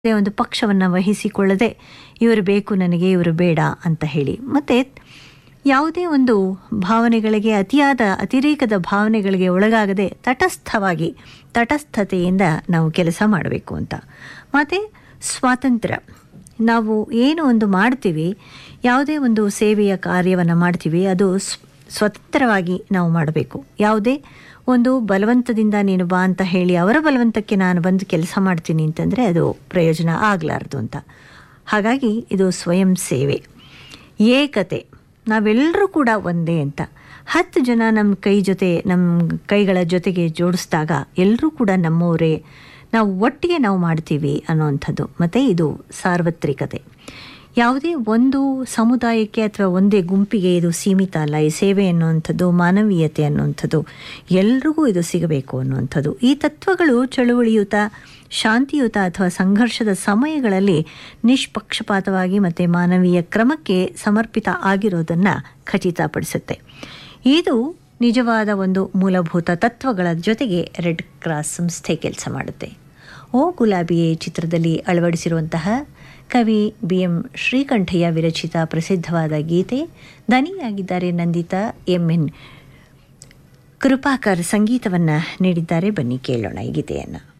ಯಾವುದೇ ಒಂದು ಪಕ್ಷವನ್ನು ವಹಿಸಿಕೊಳ್ಳದೆ ಇವರು ಬೇಕು ನನಗೆ ಇವರು ಬೇಡ ಅಂತ ಹೇಳಿ ಮತ್ತು ಯಾವುದೇ ಒಂದು ಭಾವನೆಗಳಿಗೆ ಅತಿಯಾದ ಅತಿರೇಕದ ಭಾವನೆಗಳಿಗೆ ಒಳಗಾಗದೆ ತಟಸ್ಥವಾಗಿ ತಟಸ್ಥತೆಯಿಂದ ನಾವು ಕೆಲಸ ಮಾಡಬೇಕು ಅಂತ ಮತ್ತು ಸ್ವಾತಂತ್ರ್ಯ ನಾವು ಏನು ಒಂದು ಮಾಡ್ತೀವಿ ಯಾವುದೇ ಒಂದು ಸೇವೆಯ ಕಾರ್ಯವನ್ನು ಮಾಡ್ತೀವಿ ಅದು ಸ್ವ ಸ್ವತಂತ್ರವಾಗಿ ನಾವು ಮಾಡಬೇಕು ಯಾವುದೇ ಒಂದು ಬಲವಂತದಿಂದ ನೀನು ಬಾ ಅಂತ ಹೇಳಿ ಅವರ ಬಲವಂತಕ್ಕೆ ನಾನು ಬಂದು ಕೆಲಸ ಮಾಡ್ತೀನಿ ಅಂತಂದರೆ ಅದು ಪ್ರಯೋಜನ ಆಗಲಾರ್ದು ಅಂತ ಹಾಗಾಗಿ ಇದು ಸ್ವಯಂ ಸೇವೆ ಏಕತೆ ನಾವೆಲ್ಲರೂ ಕೂಡ ಒಂದೇ ಅಂತ ಹತ್ತು ಜನ ನಮ್ಮ ಕೈ ಜೊತೆ ನಮ್ಮ ಕೈಗಳ ಜೊತೆಗೆ ಜೋಡಿಸಿದಾಗ ಎಲ್ಲರೂ ಕೂಡ ನಮ್ಮವರೇ ನಾವು ಒಟ್ಟಿಗೆ ನಾವು ಮಾಡ್ತೀವಿ ಅನ್ನೋವಂಥದ್ದು ಮತ್ತು ಇದು ಸಾರ್ವತ್ರಿಕತೆ ಯಾವುದೇ ಒಂದು ಸಮುದಾಯಕ್ಕೆ ಅಥವಾ ಒಂದೇ ಗುಂಪಿಗೆ ಇದು ಸೀಮಿತ ಅಲ್ಲ ಈ ಸೇವೆ ಅನ್ನುವಂಥದ್ದು ಮಾನವೀಯತೆ ಅನ್ನುವಂಥದ್ದು ಎಲ್ರಿಗೂ ಇದು ಸಿಗಬೇಕು ಅನ್ನುವಂಥದ್ದು ಈ ತತ್ವಗಳು ಚಳುವಳಿಯುತ ಶಾಂತಿಯುತ ಅಥವಾ ಸಂಘರ್ಷದ ಸಮಯಗಳಲ್ಲಿ ನಿಷ್ಪಕ್ಷಪಾತವಾಗಿ ಮತ್ತು ಮಾನವೀಯ ಕ್ರಮಕ್ಕೆ ಸಮರ್ಪಿತ ಆಗಿರೋದನ್ನು ಖಚಿತಪಡಿಸುತ್ತೆ ಇದು ನಿಜವಾದ ಒಂದು ಮೂಲಭೂತ ತತ್ವಗಳ ಜೊತೆಗೆ ರೆಡ್ ಕ್ರಾಸ್ ಸಂಸ್ಥೆ ಕೆಲಸ ಮಾಡುತ್ತೆ ಓ ಗುಲಾಬಿಯೇ ಚಿತ್ರದಲ್ಲಿ ಅಳವಡಿಸಿರುವಂತಹ ಕವಿ ಬಿ ಎಂ ಶ್ರೀಕಂಠಯ್ಯ ವಿರಚಿತ ಪ್ರಸಿದ್ಧವಾದ ಗೀತೆ ದನಿಯಾಗಿದ್ದಾರೆ ನಂದಿತಾ ಎಂ ಎನ್ ಕೃಪಾಕರ್ ಸಂಗೀತವನ್ನು ನೀಡಿದ್ದಾರೆ ಬನ್ನಿ ಕೇಳೋಣ ಈ ಗೀತೆಯನ್ನು